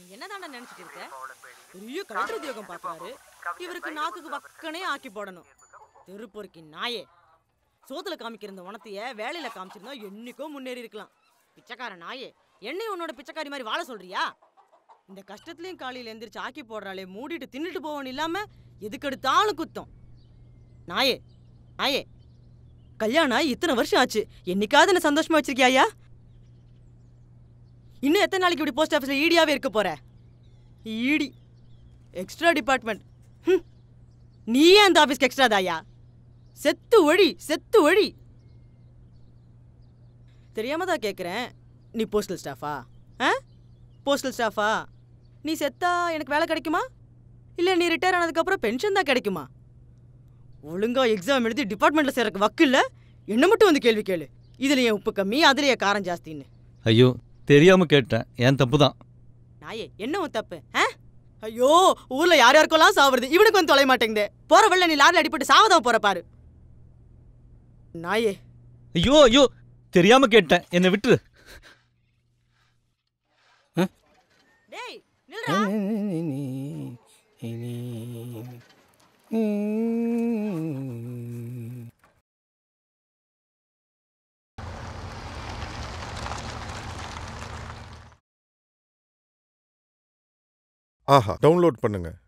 நீ என்னதான்டா நினைச்சிட்டு இருக்க பெரிய கலெக்டர் உத்தியோகம் பாக்குறாரு இவருக்கு நாக்குக்கு வக்கனே ஆக்கி போடணும் தெருப்பொறுக்கி நாயே சோத்துல காமிக்கிற இந்த உணத்தைய வேலையில காமிச்சிருந்தா என்னைக்கோ முன்னேறி இருக்கலாம் பிச்சைக்கார நாயே என்னை உன்னோட பிச்சைக்காரி மாதிரி வாழ சொல்றியா இந்த கஷ்டத்துலயும் காலையில எந்திரிச்சு ஆக்கி போடுறாளே மூடிட்டு தின்னுட்டு போவன் இல்லாம எதுக்கெடுத்தாலும் குத்தம் நாயே நாயே கல்யாணம் ஆகி இத்தனை வருஷம் ஆச்சு என்னைக்காவது என்ன சந்தோஷமா வச்சிருக்கியாயா இன்னும் எத்தனை நாளைக்கு இப்படி போஸ்ட் ஆஃபீஸில் ஈடியாவே இருக்க போற ஈடி எக்ஸ்ட்ரா டிபார்ட்மெண்ட் ஹம். நீ ஏன் அந்த ஆஃபீஸ்க்கு எக்ஸ்ட்ரா தாயா செத்து ஒழி செத்து ஒழி தெரியாம தான் கேட்குறேன் நீ போஸ்டல் ஸ்டாஃபா ஆ போஸ்டல் ஸ்டாஃபா நீ செத்தா எனக்கு வேலை கிடைக்குமா இல்லை நீ ரிட்டையர் ஆனதுக்கப்புறம் பென்ஷன் தான் கிடைக்குமா ஒழுங்கா எக்ஸாம் எழுதி டிபார்ட்மெண்ட்டில் சேரக்கு வக்கு இல்லை என்ன மட்டும் வந்து கேள்வி கேளு இதுல என் உப்பு கம்மி அதுல என் காரம் ஜாஸ்தின்னு ஐயோ தெரியாம கேட்டேன் என் தப்பு தான் நாயே என்ன உன் தப்பு ஆ? ஐயோ ஊர்ல யார் யாருக்கெல்லாம் சாவுறது இவனுக்கு வந்து தொலை மாட்டேங்குது போற வழில நீ லாரில அடிபட்டு சாவதான் போற பாரு நாயே ஐயோ ஐயோ தெரியாம கேட்டேன் என்னை விட்டுரு டேய் நில்றா ஆஹா டவுன்லோட் பண்ணுங்க